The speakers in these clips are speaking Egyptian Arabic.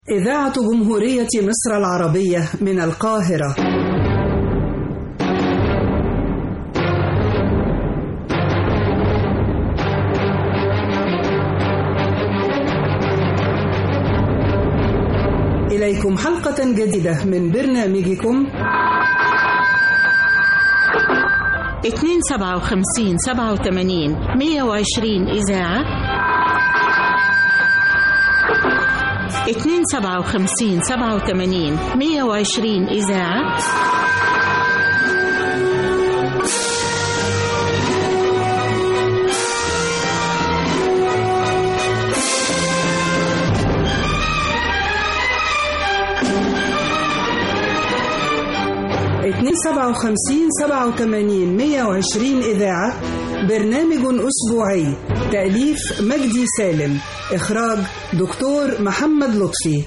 إذاعة جمهورية مصر العربية من القاهرة إليكم حلقة جديدة من برنامجكم 257 87 120 إذاعة 257 87 120 إذاعة اتنين سبعة وخمسين سبعة وتمانين مية وعشرين إذاعة برنامج أسبوعي تأليف مجدي سالم إخراج دكتور محمد لطفي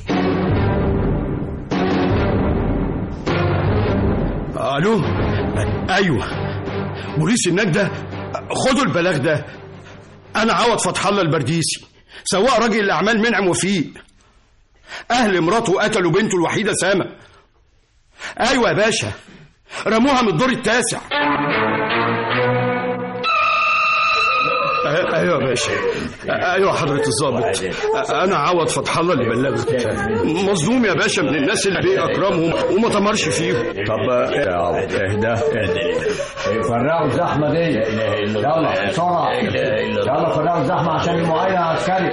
الو ايوه بوليس النجدة خدوا البلاغ ده انا عوض فتح الله البرديسي سواق راجل الاعمال منعم وفيق اهل مراته قتلوا بنته الوحيده سامه ايوه يا باشا رموها من الدور التاسع أ- ايوه يا باشا ايوه حضرة الضابط انا عوض فتح الله اللي بلغت مظلوم يا باشا من الناس اللي بيه اكرمهم وما تمرش فيهم طب اهدى فرقوا الزحمه دي يلا بسرعه يلا فرقوا الزحمه عشان المعاينه عسكري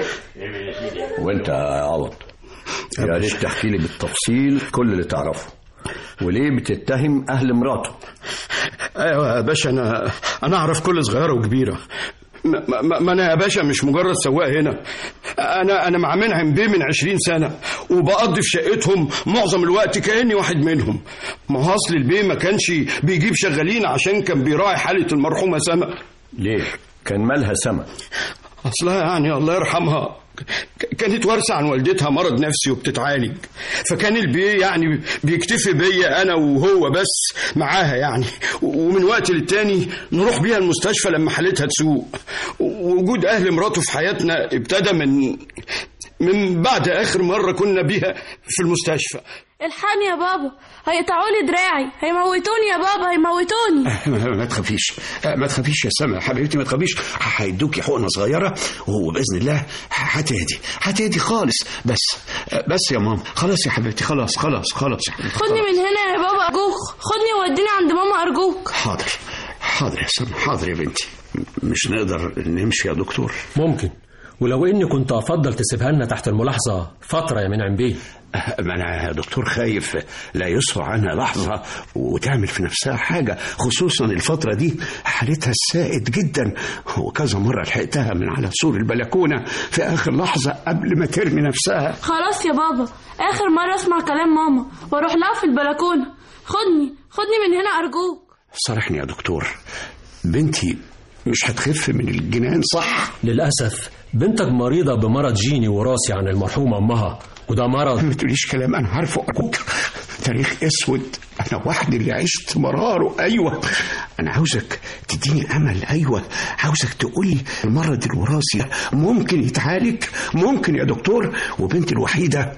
وانت يا عوض يا ريت تحكي لي بالتفصيل كل اللي تعرفه وليه بتتهم اهل مراته ايوه يا باشا انا انا اعرف كل صغيره وكبيره ما, ما, ما انا يا باشا مش مجرد سواق هنا انا انا مع منعم بيه من عشرين سنه وبقضي في شقتهم معظم الوقت كاني واحد منهم ما هو اصل البيه ما كانش بيجيب شغالين عشان كان بيراعي حاله المرحومه سما ليه كان مالها سما اصلها يعني الله يرحمها ك- كانت وارثة عن والدتها مرض نفسي وبتتعالج فكان البيه يعني بيكتفي بيا انا وهو بس معاها يعني و- ومن وقت للتاني نروح بيها المستشفى لما حالتها تسوء ووجود اهل مراته في حياتنا ابتدى من من بعد اخر مرة كنا بيها في المستشفى الحقني يا بابا هيقطعوا لي دراعي هيموتوني يا بابا هيموتوني ما, ما تخافيش ما تخافيش يا سما حبيبتي ما تخافيش هيدوكي حقنه صغيره وباذن الله هتهدي هتهدي خالص بس بس يا ماما خلاص يا حبيبتي خلاص خلاص خلاص يا حبيبتي خدني من هنا يا بابا ارجوك خدني ووديني عند ماما ارجوك حاضر حاضر يا سما حاضر يا بنتي مش نقدر نمشي يا دكتور ممكن ولو اني كنت افضل تسيبها لنا تحت الملاحظه فتره يا منعم بيه ما انا يا دكتور خايف لا يسرع عنها لحظه وتعمل في نفسها حاجه خصوصا الفتره دي حالتها سائد جدا وكذا مره لحقتها من على سور البلكونه في اخر لحظه قبل ما ترمي نفسها خلاص يا بابا اخر مره اسمع كلام ماما واروح لها في البلكونه خدني خدني من هنا ارجوك صارحني يا دكتور بنتي مش هتخف من الجنان صح للاسف بنتك مريضه بمرض جيني وراثي عن المرحومه امها وده مرض ما تقوليش كلام انا عارفه ارجوك تاريخ اسود انا وحدي اللي عشت مراره ايوه انا عاوزك تديني امل ايوه عاوزك تقولي المرض الوراثي ممكن يتعالج ممكن يا دكتور وبنتي الوحيده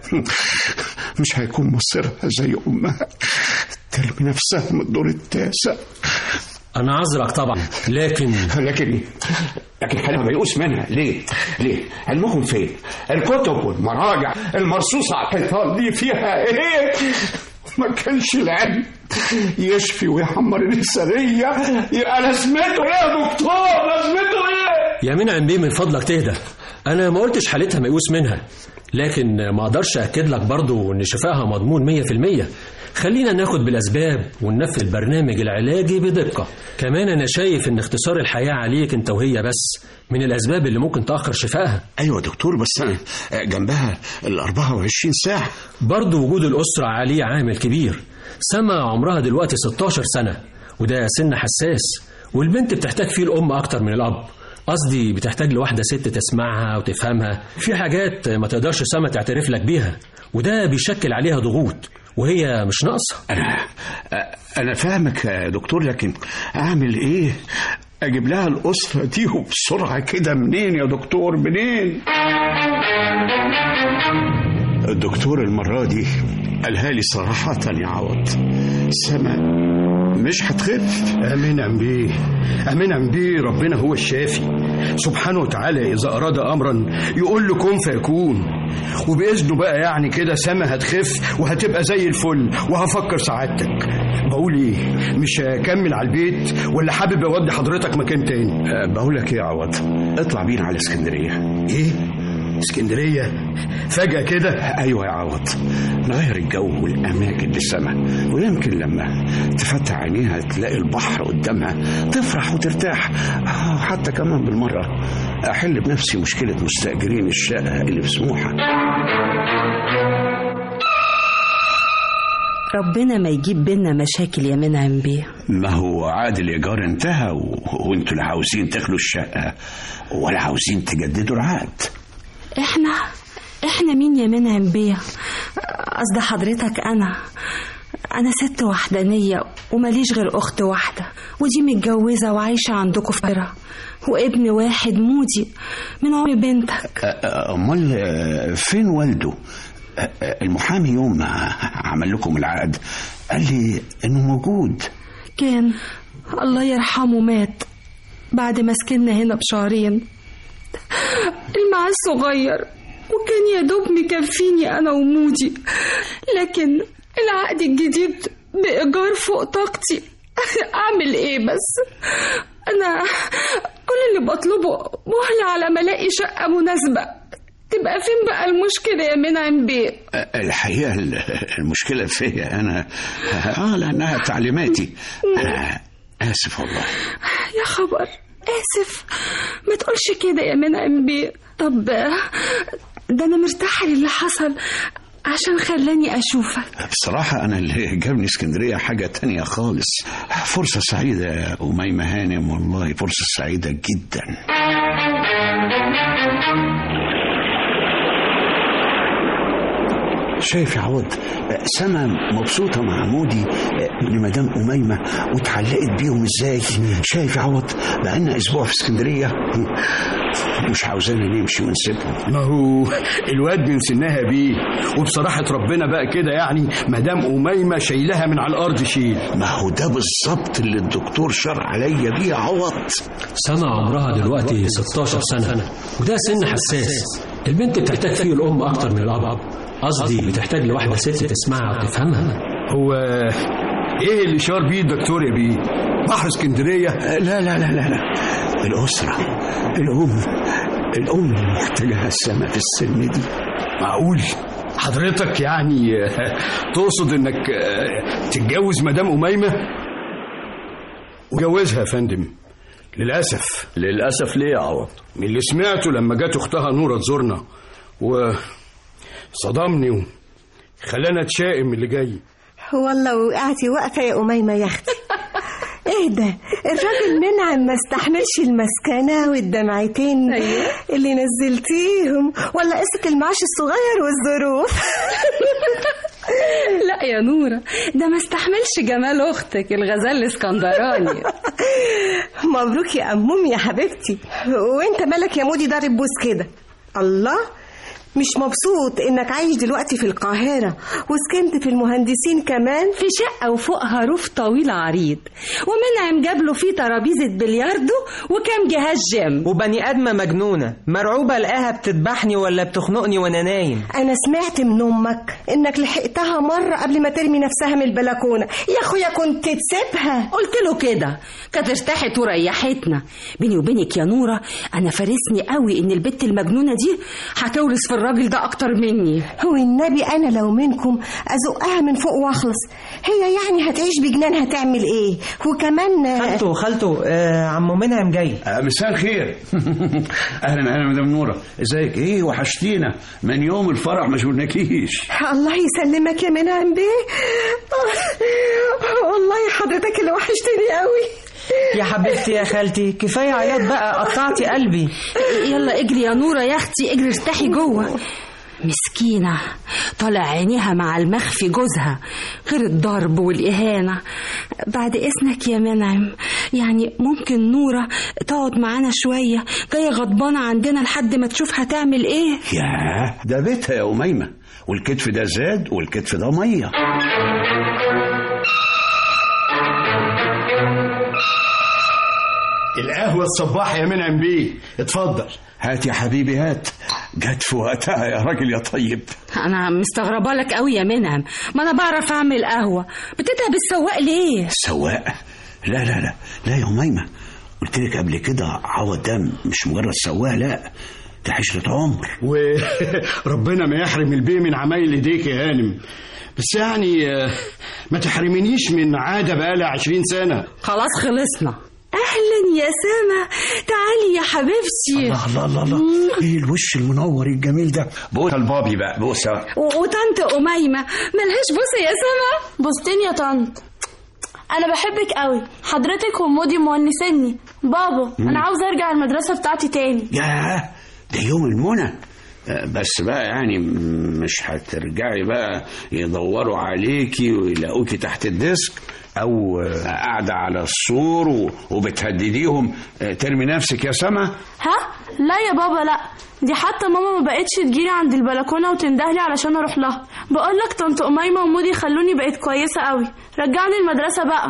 مش هيكون مصيرها زي امها ترمي نفسها من الدور التاسع انا عذرك طبعا لكن لكن ايه؟ لكن حالها ميؤوس منها ليه؟ ليه؟ علمهم فين؟ الكتب والمراجع المرصوصة على الحيطان دي فيها ايه؟ ما كانش العلم يشفي ويحمر الإنسانية يبقى لازمته ايه يا دكتور؟ لازمته ايه؟ يا منعم بيه من فضلك تهدى انا ما قلتش حالتها ميؤوس منها لكن ما اقدرش اكد لك برضو ان شفائها مضمون 100% خلينا ناخد بالاسباب وننفذ البرنامج العلاجي بدقه كمان انا شايف ان اختصار الحياه عليك انت وهي بس من الاسباب اللي ممكن تاخر شفائها ايوه يا دكتور بس انا جنبها ال 24 ساعة برضو وجود الاسره عليه عامل كبير سما عمرها دلوقتي 16 سنه وده سن حساس والبنت بتحتاج فيه الام اكتر من الاب قصدي بتحتاج لواحدة ست تسمعها وتفهمها في حاجات ما تقدرش سما تعترف لك بيها وده بيشكل عليها ضغوط وهي مش ناقصة أنا أنا فاهمك يا دكتور لكن أعمل إيه؟ أجيب لها الأسرة دي وبسرعة كده منين يا دكتور منين؟ الدكتور المرة دي قالها لي صراحة يا عوض سما مش هتخف امين بيه امين بيه ربنا هو الشافي سبحانه وتعالى اذا اراد امرا يقول له كن فيكون وباذنه بقى يعني كده سما هتخف وهتبقى زي الفل وهفكر سعادتك بقول ايه مش هكمل على البيت ولا حابب اودي حضرتك مكان تاني أه، بقول لك ايه يا عوض اطلع بينا على اسكندرية ايه اسكندريه فجاه كده ايوه يا عوض نغير الجو والاماكن للسما ويمكن لما تفتح عينيها تلاقي البحر قدامها تفرح وترتاح آه، حتى كمان بالمره احل بنفسي مشكله مستاجرين الشقه اللي في سموحه ربنا ما يجيب بينا مشاكل يا منعم بيه ما هو عقد الايجار انتهى و... وانتوا لا عاوزين تخلوا الشقه ولا عاوزين تجددوا العقد احنا احنا مين يا منعم بيه قصد حضرتك انا انا ست وحدانيه وماليش غير اخت واحده ودي متجوزه وعايشه عندكم في القاهره وابن واحد مودي من عمر بنتك أ- أ- امال آه، فين والده أ- أ- المحامي يوم ما عمل لكم العقد قال لي انه موجود كان الله يرحمه مات بعد ما سكننا هنا بشهرين المعاش صغير وكان يا دوب مكفيني انا ومودي لكن العقد الجديد بإيجار فوق طاقتي أعمل إيه بس أنا كل اللي بطلبه مهلة على ما ألاقي شقة مناسبة تبقى فين بقى المشكلة يا منعم بيه الحقيقة ال- المشكلة فيا أنا آه لأنها تعليماتي آه آسف والله يا خبر آسف ما تقولش كده يا منعم بيه طب ده أنا مرتاحة للي حصل عشان خلاني أشوفك بصراحة أنا اللي جابني اسكندرية حاجة تانية خالص فرصة سعيدة يا أميمة هانم والله فرصة سعيدة جدا شايف يا عوض سما مبسوطة مع مودي من مدام أميمة واتعلقت بيهم ازاي شايف يا عوض بقالنا أسبوع في اسكندرية مش عاوزانا نمشي ونسيبهم ما هو الواد من سنها بيه وبصراحة ربنا بقى كده يعني مدام أميمة شايلها من على الأرض شيل ما هو ده بالظبط اللي الدكتور شرع عليا بيه يا عوض سما عمرها دلوقتي 16 سنة وده سن حساس البنت بتحتاج فيه الأم أكتر من الأب قصدي بتحتاج لواحدة ست تسمعها وتفهمها هو إيه اللي شار بيه الدكتور يا بيه بحر اسكندرية لا لا لا لا لا الأسرة الأم الأم اللي محتاجها السما في السن دي معقول حضرتك يعني آه، تقصد انك آه، تتجوز مدام أميمة وجوزها يا فندم للأسف للأسف ليه يا عوض من اللي سمعته لما جت أختها نورة تزورنا وصدمني وخلاني أتشائم من اللي جاي والله وقعتي واقفة يا أميمة يا أختي ايه ده الراجل منعم ما استحملش المسكنة والدمعتين اللي نزلتيهم ولا قصة المعاش الصغير والظروف لا يا نورة ده ما استحملش جمال أختك الغزال الاسكندراني مبروك يا أموم يا حبيبتي وانت مالك يا مودي ضارب بوس كده الله مش مبسوط انك عايش دلوقتي في القاهرة وسكنت في المهندسين كمان في شقة وفوقها روف طويل عريض ومنعم جاب له فيه ترابيزة بلياردو وكام جهاز جيم وبني آدمة مجنونة مرعوبة لقاها بتذبحني ولا بتخنقني وأنا نايم انا سمعت من امك انك لحقتها مرة قبل ما ترمي نفسها من البلكونة يا اخويا كنت تسيبها قلت له كده كانت ارتاحت وريحتنا بيني وبينك يا نورة أنا فارسني قوي إن البت المجنونة دي هتورث في الراجل ده أكتر مني والنبي انا لو منكم ازقها من فوق واخلص هي يعني هتعيش بجنانها تعمل ايه وكمان خالته خالته آه عمو منعم جاي آه، مساء الخير اهلا اهلا مدام نوره ازيك ايه وحشتينا من يوم الفرح ما شفناكيش الله يسلمك يا منعم بيه والله حضرتك اللي وحشتني قوي يا حبيبتي يا خالتي كفاية عياط بقى قطعتي قلبي يلا اجري يا نورة يا أختي اجري ارتاحي جوه مسكينة طالع عينيها مع المخفي جوزها غير الضرب والإهانة بعد إذنك يا منعم يعني ممكن نورة تقعد معانا شوية جاية غضبانة عندنا لحد ما تشوف هتعمل إيه ياه ده بيتها يا أميمة والكتف ده زاد والكتف ده ميه القهوة الصباح يا منعم بيه اتفضل هات يا حبيبي هات جت في وقتها يا راجل يا طيب انا مستغربه لك قوي يا منعم ما انا بعرف اعمل قهوه بتتعب السواق ليه سواق لا لا لا لا يا أميمة قلت لك قبل كده عوض ده مش مجرد سواق لا ده عشرة عمر وربنا ما يحرم البيه من عمايل ايديك يا هانم بس يعني آه، ما تحرمنيش من عادة بقالها عشرين سنة خلاص خلصنا اهلا يا سما تعالي يا حبيبتي الله الله الله الله ايه الوش المنور الجميل ده بوسه البابي بقى بوسه و- وطنط أميمة ملهاش بوسة يا سما بوستين يا طنط انا بحبك قوي حضرتك ومودي مونسني بابا انا عاوزه ارجع المدرسه بتاعتي تاني ياه ده يوم المنى آه، بس بقى يعني م- مش هترجعي بقى يدوروا عليكي ويلاقوكي تحت الديسك او آه، قاعده على السور و- وبتهدديهم آه، ترمي نفسك يا سما ها لا يا بابا لا دي حتى ماما ما بقتش تجيلي عند البلكونه وتندهلي علشان اروح لها بقول لك طنط اميمه ومودي خلوني بقيت كويسه قوي رجعني المدرسه بقى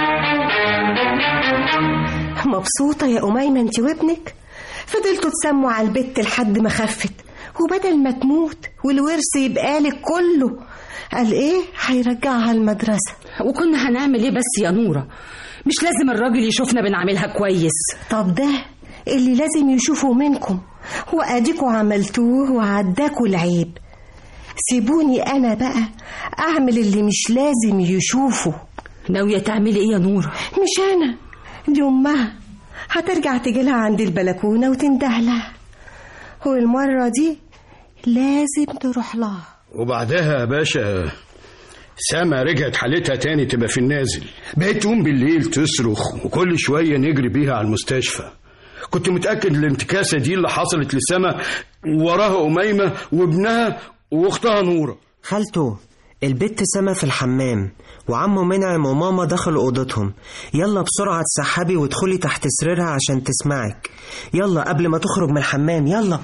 مبسوطة يا أميمة انت وابنك فضلتوا تسموا على البت لحد ما خفت وبدل ما تموت والورث يبقى لك كله قال ايه هيرجعها المدرسة وكنا هنعمل ايه بس يا نورة مش لازم الراجل يشوفنا بنعملها كويس طب ده اللي لازم يشوفوا منكم واديكوا عملتوه وعداكوا العيب سيبوني انا بقى اعمل اللي مش لازم يشوفوا ناوية تعملي ايه يا نورة مش انا دي امها هترجع تجيلها عند البلكونة وتندهلها والمرة دي لازم تروح لها وبعدها يا باشا سما رجعت حالتها تاني تبقى في النازل بقيت تقوم بالليل تصرخ وكل شوية نجري بيها على المستشفى كنت متأكد الانتكاسة دي اللي حصلت لسما وراها أميمة وابنها واختها نورة خالته البت سما في الحمام وعمه منعم وماما دخلوا اوضتهم يلا بسرعه تسحبي وادخلي تحت سريرها عشان تسمعك يلا قبل ما تخرج من الحمام يلا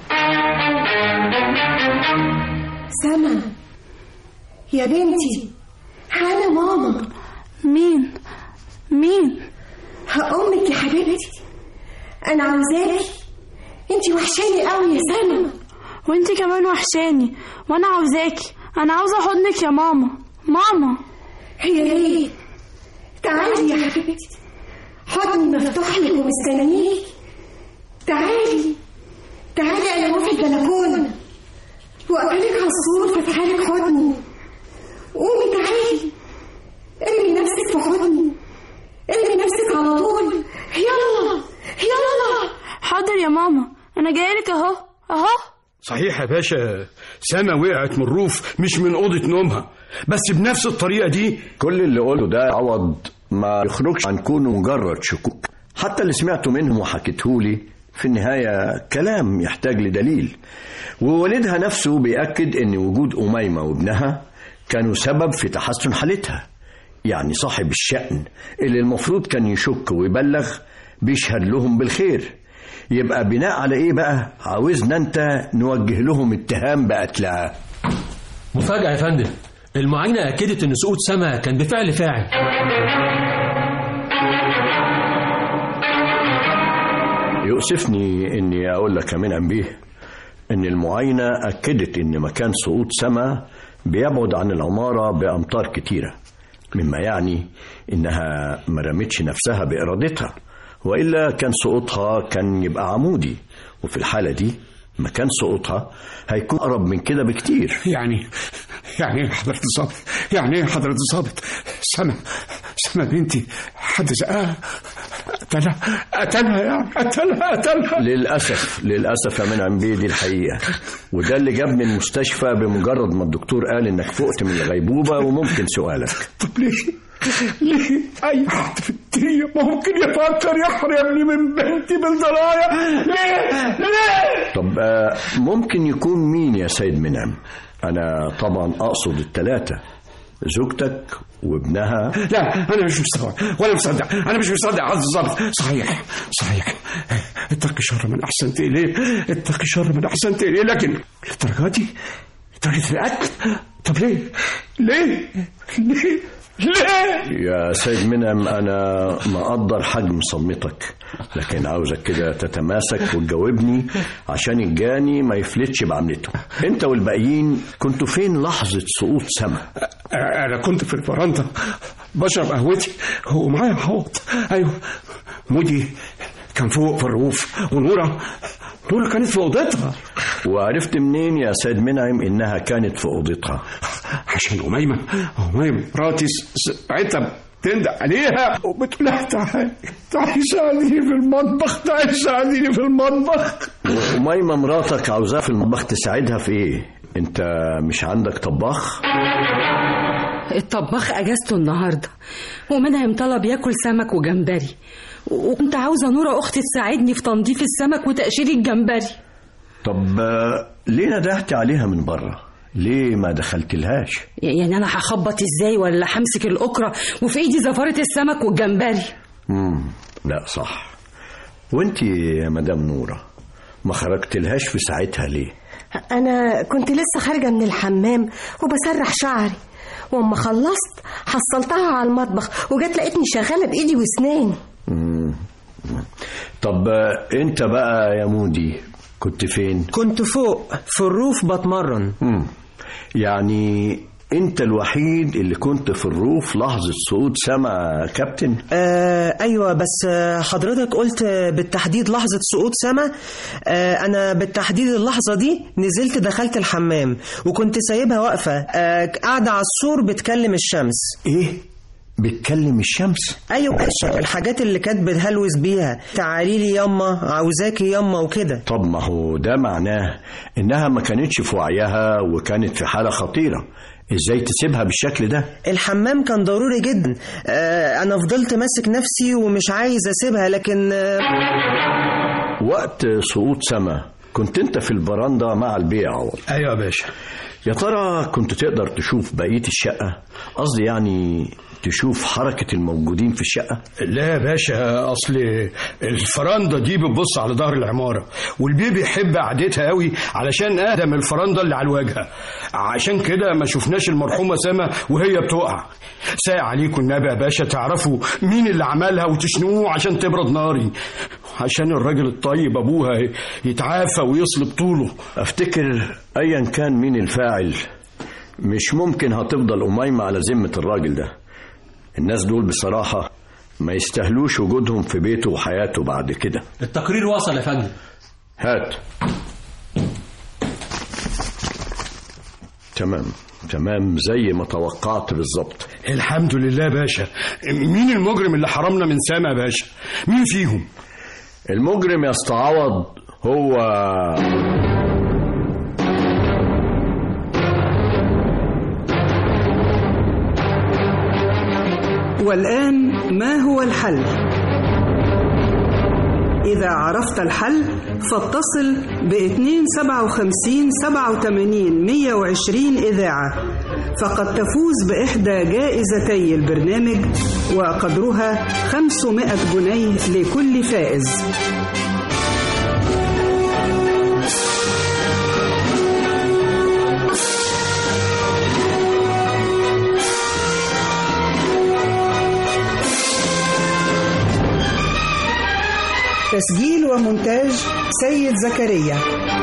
سما يا بنتي انا ماما مين مين امك يا حبيبتي انا عاوزاكي انتي وحشاني قوي يا سما وانت كمان وحشاني وانا عاوزاكي انا عاوزه حضنك يا ماما ماما هي ليه تعالي يا حبيبتي حضني مفتوح لك ومستنيك تعالي تعالي انا في البلكونه واقفلك على السور فاتحه لك حضني قومي تعالي ارمي نفسك في حضني ارمي نفسك على طول يلا يلا حاضر يا ماما انا جايلك اهو اهو صحيح يا باشا سما وقعت من الروف مش من أوضة نومها بس بنفس الطريقة دي كل اللي قوله ده عوض ما يخرجش عن كونه مجرد شكوك حتى اللي سمعته منهم وحكيتهولي في النهاية كلام يحتاج لدليل ووالدها نفسه بيأكد ان وجود أميمة وابنها كانوا سبب في تحسن حالتها يعني صاحب الشأن اللي المفروض كان يشك ويبلغ بيشهد لهم بالخير يبقى بناء على ايه بقى عاوزنا انت نوجه لهم اتهام بقتلها مفاجأة يا فندم المعاينة أكدت إن سقوط سما كان بفعل فاعل يؤسفني اني اقول لك يا منعم بيه ان المعاينه اكدت ان مكان سقوط سما بيبعد عن العماره بامتار كتيره مما يعني انها ما رمتش نفسها بارادتها والا كان سقوطها كان يبقى عمودي وفي الحاله دي مكان سقوطها هيكون اقرب من كده بكتير يعني يعني ايه حضرة الظابط يعني ايه حضرة الظابط سما سما بنتي حد زقها قتلها قتلها يعني قتلها قتلها للأسف للأسف يا منعم بيه دي الحقيقة وده اللي جابني المستشفى بمجرد ما الدكتور قال إنك فقت من الغيبوبة وممكن سؤالك طب ليه ليه اي حد في الدنيا ممكن يفكر يحرمني من بنتي بالضرايا ليه ليه طب آه، ممكن يكون مين يا سيد منعم أنا طبعا أقصد الثلاثة زوجتك وابنها لا انا مش مستوعب ولا مصدق انا مش مصدق عز الظابط صحيح صحيح اتقي شر من احسنت اليه اتقي شر من احسنت اليه لكن للدرجه دي طريقة القتل طب ليه ليه ليه ليه يا سيد منعم انا مقدر حجم صمتك لكن عاوزك كده تتماسك وتجاوبني عشان الجاني ما يفلتش بعملته انت والباقيين كنتوا فين لحظة سقوط سما انا كنت في الفرندا بشرب قهوتي ومعايا حوض ايوه مودي كان فوق في الروف ونورة نورة كانت في اوضتها وعرفت منين يا سيد منعم انها كانت في اوضتها عشان أميمة أميمة مراتي ساعتها تندق عليها وبتقول لها تعالي تعالي ساعديني في المطبخ تعالي ساعديني في المطبخ وميمة مراتك عاوزاها في المطبخ تساعدها في ايه انت مش عندك طباخ الطباخ اجازته النهارده ومنعم طلب ياكل سمك وجمبري وكنت عاوزه نوره اختي تساعدني في تنظيف السمك وتقشير الجمبري طب آه، ليه ندهت عليها من بره ليه ما دخلتلهاش يعني انا هخبط ازاي ولا همسك الاكره وفي ايدي زفاره السمك والجمبري مم. لا صح وانت يا مدام نورة ما خرجتلهاش في ساعتها ليه أنا كنت لسه خارجة من الحمام وبسرح شعري وأما خلصت حصلتها على المطبخ وجت لقيتني شغالة بإيدي وأسناني مم. طب آه، انت بقى يا مودي كنت فين كنت فوق في الروف بتمرن مم. يعني انت الوحيد اللي كنت في الروف لحظة سقوط سما كابتن آه ايوه بس آه حضرتك قلت آه، بالتحديد لحظه سقوط سما آه انا بالتحديد اللحظه دي نزلت دخلت الحمام وكنت سايبها واقفه آه قاعده على السور بتكلم الشمس ايه بتكلم الشمس ايوه باشا الحاجات اللي كانت بتهلوس بيها تعالي لي ياما عاوزاكي ياما وكده طب ما هو ده معناه انها ما كانتش في وعيها وكانت في حالة خطيرة ازاي تسيبها بالشكل ده الحمام كان ضروري جدا آه انا فضلت ماسك نفسي ومش عايز اسيبها لكن آه وقت سقوط سما كنت انت في البرندة مع البيع عوض ايوه يا باشا يا ترى كنت تقدر تشوف بقية الشقة قصدي يعني تشوف حركة الموجودين في الشقة لا يا باشا اصل الفرنده دي بتبص على ظهر العماره والبيه بيحب قعدتها قوي علشان اهدى من الفرنده اللي على الواجهه عشان كده ما شفناش المرحومه سما وهي بتقع ساء عليكم النبي يا باشا تعرفوا مين اللي عملها وتشنقوه عشان تبرد ناري عشان الراجل الطيب ابوها يتعافى ويصلب طوله افتكر ايا كان مين الفاعل مش ممكن هتفضل أميمة على ذمة الراجل ده الناس دول بصراحة ما يستاهلوش وجودهم في بيته وحياته بعد كده التقرير وصل يا فندم هات تمام تمام زي ما توقعت بالظبط الحمد لله يا باشا مين المجرم اللي حرمنا من سما يا باشا مين فيهم المجرم يا اسطى عوض هو والآن ما هو الحل؟ إذا عرفت الحل فاتصل ب 257 87 120 إذاعة فقد تفوز بإحدى جائزتي البرنامج وقدرها 500 جنيه لكل فائز تسجيل ومونتاج سيد زكريا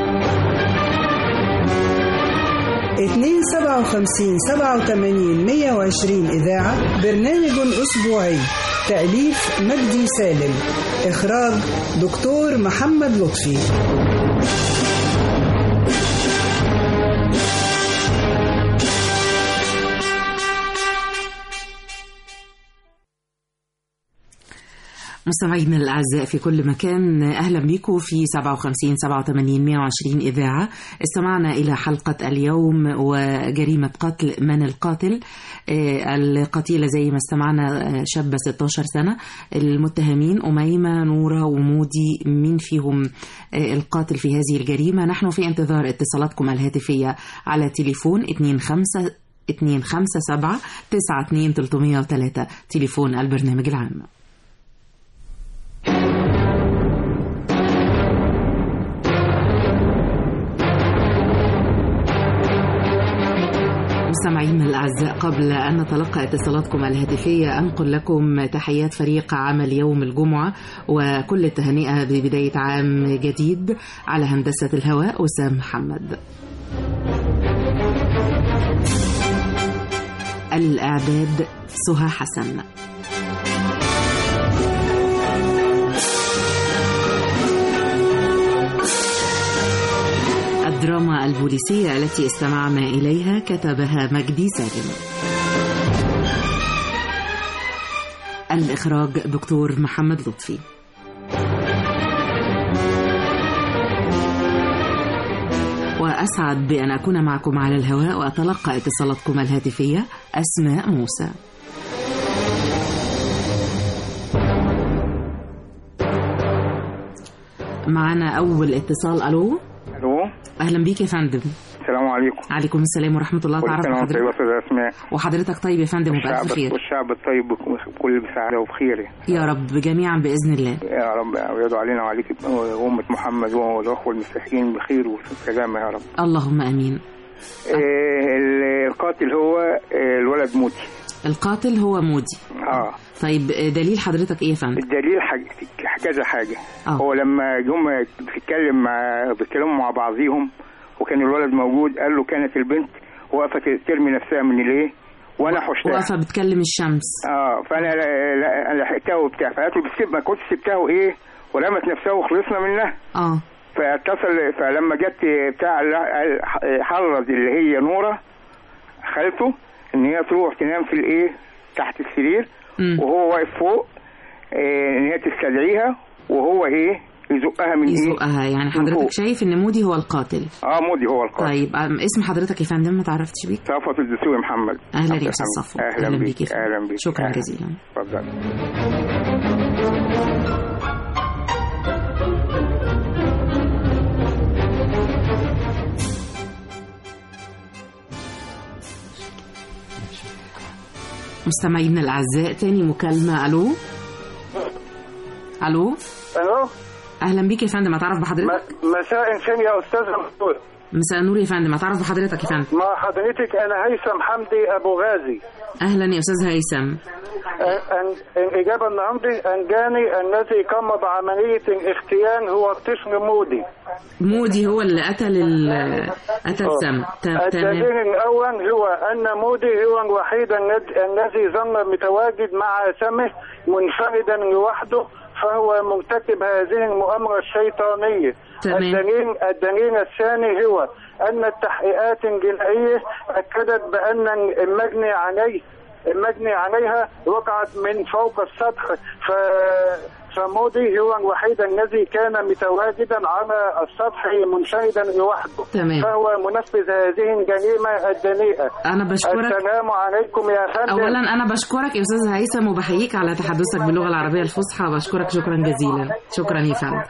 257 87 120 إذاعة برنامج أسبوعي تأليف مجدي سالم إخراج دكتور محمد لطفي مستمعينا الأعزاء في كل مكان أهلا بكم في 57 87 120 إذاعة استمعنا إلى حلقة اليوم وجريمة قتل من القاتل آه، القتيلة زي ما استمعنا آه، شابة 16 سنة المتهمين أميمة نورة ومودي مين فيهم آه، القاتل في هذه الجريمة نحن في انتظار اتصالاتكم الهاتفية على تليفون 25 257 92 303 تليفون البرنامج العام مستمعينا الأعزاء قبل أن نتلقى اتصالاتكم الهاتفية أنقل لكم تحيات فريق عمل يوم الجمعة وكل التهنئة ببداية عام جديد على هندسة الهواء أسام محمد الإعداد سهى حسن الدراما البوليسية التي استمعنا إليها كتبها مجدي سالم الإخراج دكتور محمد لطفي وأسعد بأن أكون معكم على الهواء وأتلقى اتصالاتكم الهاتفية أسماء موسى معنا أول اتصال ألو الو أهلا بيك يا فندم السلام عليكم عليكم السلام ورحمة الله كل تعالى سنه وانت طيبه وحضرتك يا استاذ اسماء وحضرتك طيب يا فندم وبألف والشعب خير والشعب الطيب بكل بسعاده وبخير يا رب جميعا بإذن الله يا رب ويدعو علينا وعليك وأمة محمد والأخوة المسيحيين بخير وسلامة يا رب اللهم أمين إيه، ال- القاتل هو إيه، الولد موتي القاتل هو مودي اه طيب دليل حضرتك إيه يا فندم الدليل حاجة كذا حاجة هو لما جم بتتكلم مع بيتكلموا مع بعضيهم وكان الولد موجود قال له كانت البنت واقفة ترمي نفسها من الايه وانا حشتها واقفة بتكلم الشمس اه فانا لا- لا- انا لحقتها وبتاع فقالت له بتسيب ما كنتش سبتها وايه ورمت نفسها وخلصنا منها اه فاتصل فلما جت بتاع ال- حرض اللي هي نوره خالته ان هي تروح تنام في الايه تحت السرير وهو واقف فوق آه، ان هي تستدعيها وهو ايه يزقها من ايه يزقها يعني من حضرتك فوق. شايف ان مودي هو القاتل اه مودي هو القاتل طيب أم، اسم حضرتك يا فندم ما تعرفتش بيك صفوة الدسوقي محمد اهلا عبد يا استاذ الحميد. صفوت اهلا بيك يا فندم. اهلا بيك شكرا أهلاً. جزيلا اتفضل مستمعينا الاعزاء تاني مكالمه الو الو الو اهلا بيك يا فندم اتعرف بحضرتك مساء الخير يا استاذ مفتوح مساء النور يا فندم اتعرف بحضرتك يا فندم مع حضرتك انا هيثم حمدي ابو غازي اهلا يا استاذ هيثم أن الإجابة النهاردة أنجاني الذي قام بعملية اغتيال هو الطفل مودي مودي هو اللي قتل ال- قتل سم ت- تمام الدليل الأول هو أن مودي هو الوحيد الذي- الذي ظل متواجد مع سمه منفردا لوحده فهو مرتكب هذه المؤامرة الشيطانية تمام. الدليل الدليل الثاني هو أن التحقيقات الجنائية أكدت بأن المجني عليه المجني عليها وقعت من فوق السطح ف فمودي هو الوحيد الذي كان متواجدا على السطح منفردا لوحده تمام. فهو منفذ هذه الجريمة الدنيئة أنا بشكرك. السلام عليكم يا فندم اولا انا بشكرك يا استاذ هيثم وبحييك على تحدثك باللغه العربيه الفصحى بشكرك شكرا جزيلا شكرا يا فندم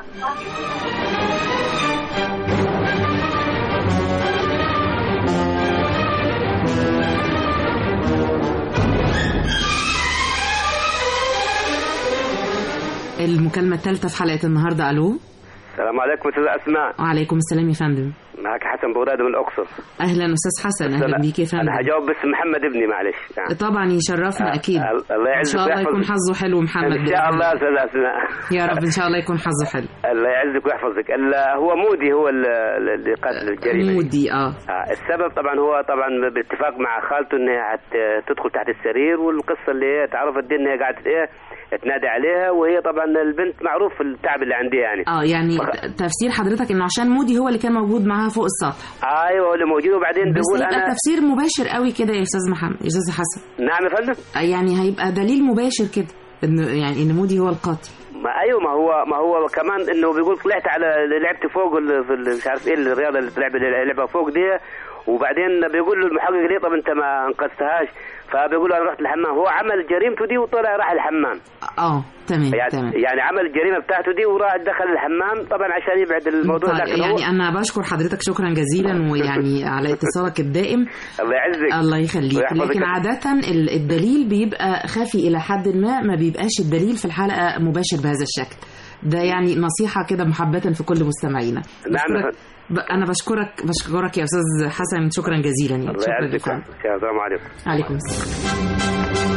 المكالمة الثالثة في حلقة النهاردة ألو السلام عليكم استاذ اسماء وعليكم السلام يا فندم معك حسن بغدادي من الاقصر أهلا أستاذ حسن أهلا بيك يا انا فندم هجاوب بس محمد ابني معلش يعني. طبعا يشرفنا أكيد الله إن يعزك شاء الله ويحفظك. يكون حظه حلو محمد ان شاء بإذن الله يا استاذ اسماء يا رب إن شاء الله يكون حظه حلو الله يعزك ويحفظك ال- هو مودي هو ال- اللي قتل الجريمه دي. مودي اه آه، السبب طبعا هو طبعا باتفاق مع خالته ان هي هتدخل تحت السرير والقصه اللي هي تعرفت دي ان هي قاعده ايه تنادي عليها وهي طبعا البنت معروف التعب اللي عندها يعني اه يعني تفسير حضرتك انه عشان مودي هو اللي كان موجود معاها فوق السطح ايوه هو اللي موجود وبعدين بس بيقول يبقى انا تفسير مباشر قوي كده يا استاذ محمد يا استاذ حسن نعم يا فندم آه، يعني هيبقى دليل مباشر كده انه يعني ان مودي هو القاتل ما ايوه ما هو ما هو كمان انه بيقول طلعت على لعبت فوق ال- في ال- مش عارف ايه الرياضه اللي طلع لعبها فوق دي وبعدين بيقول له المحقق ليه طب انت ما انقذتهاش فبيقول له انا رحت الحمام هو عمل جريمته دي وطلع راح الحمام اه تمام يعني, تمام يعني عمل الجريمه بتاعته دي وراح دخل الحمام طبعا عشان يبعد الموضوع طيب لكن يعني هو انا بشكر حضرتك شكرا جزيلا ويعني على اتصالك الدائم الله يعزك الله يخليك ويحفظك. لكن عادة ال- الدليل بيبقى خفي إلى حد ما ما بيبقاش الدليل في الحلقة مباشر بهذا الشكل ده يعني نصيحة كده محبة في كل مستمعينا نعم بشكرك ب... أنا بشكرك بشكرك يا أستاذ حسن شكرا جزيلا يعني الله شكرا يعزك لك السلام عليكم عليكم السلام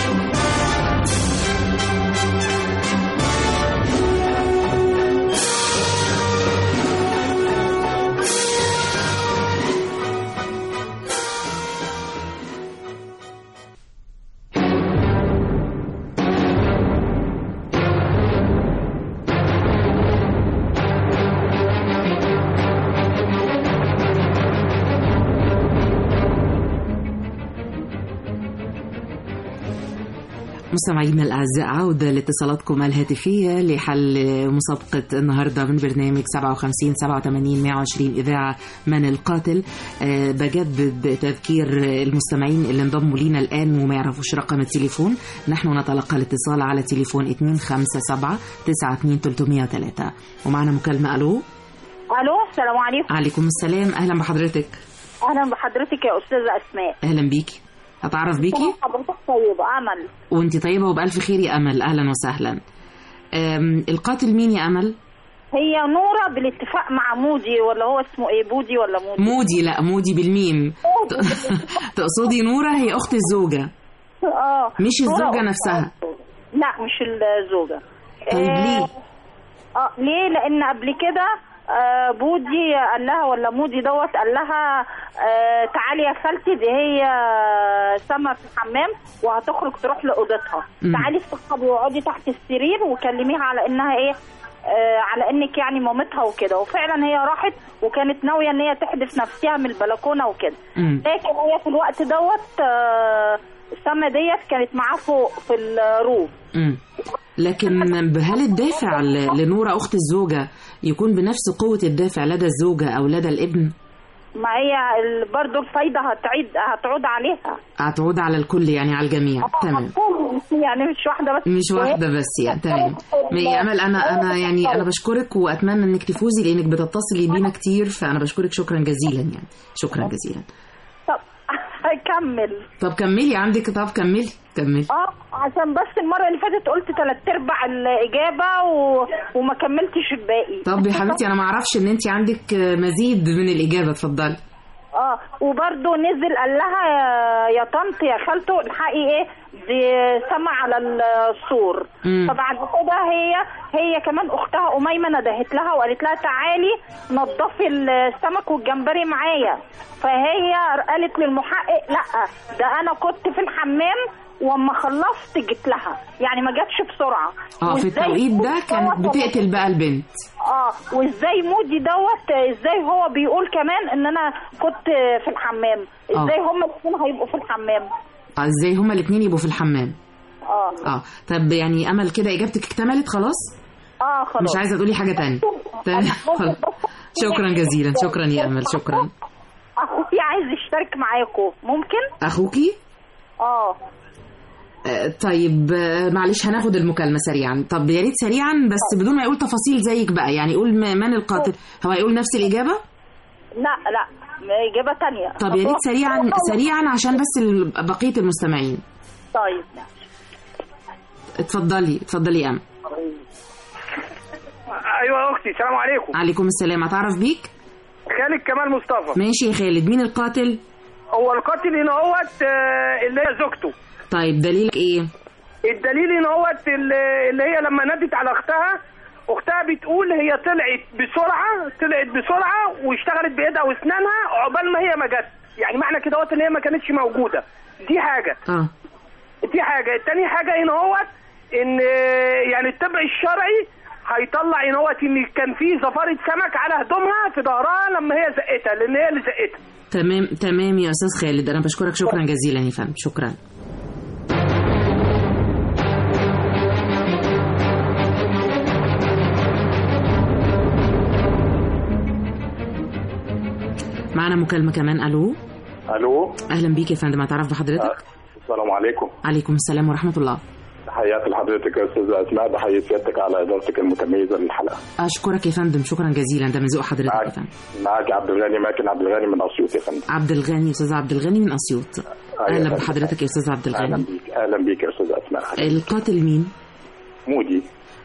مستمعينا الأعزاء عودة لاتصالاتكم الهاتفية لحل مسابقة النهاردة من برنامج 57 87 120 إذاعة من القاتل أه بجدد تذكير المستمعين اللي انضموا لينا الآن وما يعرفوش رقم التليفون نحن نتلقى الاتصال على تليفون 257 92 303 ومعنا مكالمة ألو الو السلام عليكم عليكم السلام أهلا بحضرتك اهلا بحضرتك يا استاذه اسماء أهلا بيكي أتعرف بيكي حضرتك طيبه امل وانت طيبة وبألف خير يا أمل أهلا وسهلا أم، القاتل مين يا أمل؟ هي نوره بالاتفاق مع مودي ولا هو اسمه ايه بودي ولا مودي مودي لا مودي بالميم تقصدي نورة هي أخت الزوجة اه مش نورة الزوجة أختها. نفسها لا مش الزوجه طيب آه، ليه؟ اه ليه لان قبل كده آه بودي قال لها ولا مودي دوت قال لها آه تعالي يا خالتي دي هي سما في الحمام وهتخرج تروح لاوضتها مم. تعالي استقبي واقعدي تحت السرير وكلميها على انها ايه آه على انك يعني مامتها وكده وفعلا هي راحت وكانت ناويه ان هي تحدف نفسها من البلكونه وكده مم. لكن هي في الوقت دوت آه سما ديت كانت معاه فوق في الروف مم. لكن هل الدافع ل- لنورة أخت الزوجة يكون بنفس قوة الدافع لدى الزوجة أو لدى الابن؟ ما هي ال- برضو الفايدة هتعيد هتعود عليها هتعود على الكل يعني على الجميع تمام يعني مش واحدة بس مش واحدة بس يعني تمام يا أمل أنا أنا يعني أنا بشكرك وأتمنى إنك تفوزي لأنك بتتصلي بينا كتير فأنا بشكرك شكرا جزيلا يعني شكرا جزيلا طب هكمل طب كملي عندك طب كملي كملي اه عشان بس المرة اللي فاتت قلت تلات ارباع الإجابة و... وما كملتش الباقي طب يا حبيبتي أنا ما أعرفش إن أنت عندك مزيد من الإجابة اتفضلي اه وبرضه نزل قال لها يا- يا طنط يا خالته الحقي ايه دي سمع على السور مم. فبعد كده هي هي كمان اختها اميمه ندهت لها وقالت لها تعالي نضفي السمك والجمبري معايا فهي قالت للمحقق لا ده انا كنت في الحمام واما خلصت جيت لها يعني ما جاتش بسرعه اه في وإزاي التوقيت ده دوت كانت بتقتل بقى البنت اه وازاي مودي دوت ازاي هو بيقول كمان ان انا كنت في الحمام آه. ازاي هما الاثنين هيبقوا في الحمام آه، ازاي هما الاتنين يبقوا في الحمام اه اه طب يعني امل كده اجابتك اكتملت خلاص اه خلاص مش عايزه تقولي حاجه تانية تمام خلاص. شكرا جزيلا شكرا يا امل شكرا اخوي عايز يشترك معاكم ممكن اخوكي اه آه، طيب آه، معلش هناخد المكالمة سريعا طب يا ريت سريعا بس بدون ما يقول تفاصيل زيك بقى يعني يقول م- من القاتل هو هيقول نفس الإجابة لا لا اجابه تانية طب يا ريت سريعا سريعا عشان بس ال- بقية المستمعين طيب اتفضلي اتفضلي يا أم ايوه يا اختي السلام عليكم عليكم السلام اتعرف بيك خالد كمال مصطفى ماشي يا خالد مين القاتل هو القاتل هنا هوت آه، اللي هي زوجته طيب دليلك ايه الدليل ان هوت اللي اللي هي لما نادت على اختها اختها بتقول هي طلعت بسرعه طلعت بسرعه واشتغلت بايدها واسنانها عقبال ما هي ما جت يعني معنى كده هوت ان هي ما كانتش موجوده دي حاجه اه دي حاجه التاني حاجه هنا هوت ان آه، يعني الطب الشرعي هيطلع هنا هوت ان كان في زفاره سمك على هدومها في ظهرها لما هي زقتها لان هي اللي زقتها تمام تمام يا أستاذ خالد أنا بشكرك شكرا جزيلا يا فندم شكرا معنا مكالمة كمان ألو الو أهلا بيك يا فندم أتعرف بحضرتك السلام عليكم عليكم السلام ورحمة الله تحياتي لحضرتك يا استاذه اسماء بحيي سيادتك على ادارتك المتميزه للحلقه أشكرك يا فندم شكرا جزيلا ده من ذوق حضرتك يا فندم معاك عبد الغني ماكن عبد الغني من اسيوط يا فندم عبد الغني أستاذ عبد الغني من أسيوط أيوة أهلا يا فندم. بحضرتك يا أستاذ عبد اهلا الغني بيك اهلا بيك يا استاذه اسماء القاتل مين؟ مودي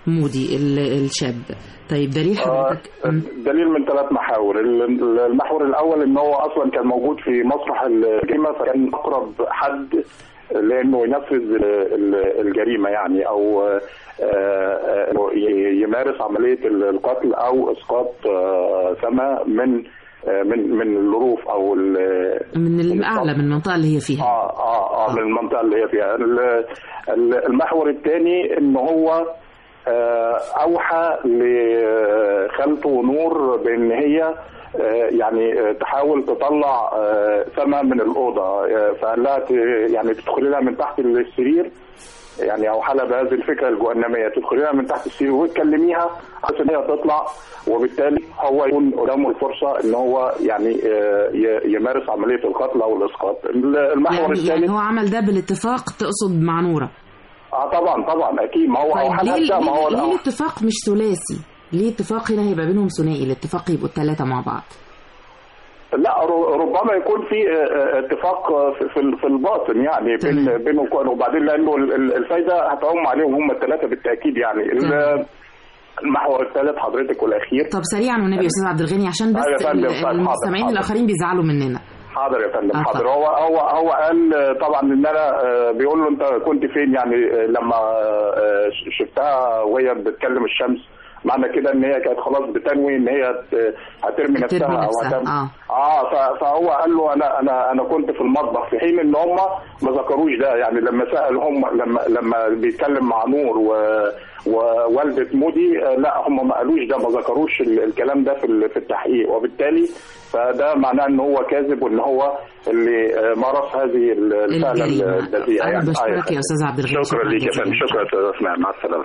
مودي ال- الشاب طيب دليل حضرتك دليل من ثلاث محاور ال- المحور الاول ان هو اصلا كان موجود في مسرح الجريمه فكان اقرب حد لانه ينفذ ال- ال- الجريمه يعني او آه، آه، إنه ي- يمارس عمليه القتل او اسقاط آه، سما من آه، من من الظروف او ال- من الاعلى من المنطقه اللي هي فيها اه اه اه من المنطقه اللي هي فيها ال- ال- المحور الثاني ان هو آه، اوحى لخالته نور بان هي آه، يعني آه، تحاول تطلع آه، سما من الاوضه آه، فقال لها ت- يعني تدخلي لها من تحت السرير يعني اوحى لها بهذه الفكره الجهنميه تدخلي لها من تحت السرير وتكلميها عشان هي تطلع وبالتالي هو يكون قدامه الفرصه ان هو يعني آه، ي- يمارس عمليه القتل او الاسقاط المحور يعني, الثالث يعني هو عمل ده بالاتفاق تقصد مع نوره اه طبعا طبعا اكيد ما هو طيب اوحى ليه, لها ما هو ليه, ليه الأوحى. الاتفاق مش ثلاثي ليه اتفاق هنا هيبقى بينهم ثنائي الاتفاق يبقوا الثلاثه مع بعض لا ر- ربما يكون في آه، آه، اتفاق آه، في- في في الباطن يعني بين بينه وكونه وبعدين لانه ال- ال- الفايده هتعم عليهم هم الثلاثه بالتاكيد يعني ال- المحور الثالث حضرتك والاخير طب سريعا والنبي يا استاذ عبد الغني عشان بس أيوة يا فندم، ال- طيب، حاضر، المستمعين حاضر. الاخرين بيزعلوا مننا حاضر يا فندم آه، حاضر هو هو هو قال آه، طبعا ان انا آه، بيقول له انت كنت فين يعني آه، لما آه، ش- شفتها وهي بتكلم الشمس معنى كده ان هي كانت خلاص بتنوي ان هي ت- هترمي نفسها هترمي او نفسها، هتعمل آه. اه ف- فهو قال له انا انا انا كنت في المطبخ في حين ان هم ما ذكروش ده يعني لما سال هم لما لما بيتكلم مع نور و ووالده مودي آه، لا هم ما قالوش ده ما ذكروش ال- الكلام ده في ال- في التحقيق وبالتالي فده معناه ان هو كاذب وان هو اللي آه، مارس هذه ال- الفعله الجريمة. الذاتيه أنا يعني بشكرك آه، يا أستاذ عبد الغني، شكرا شكرا ليك يا جزيلا. فندم شكرا يا استاذ اسماء مع السلامه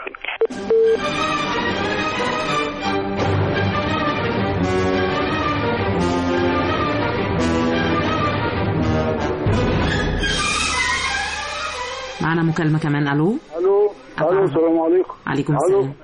معنا مكالمه كمان الو الو الو السلام عليكم عليكم الو السلام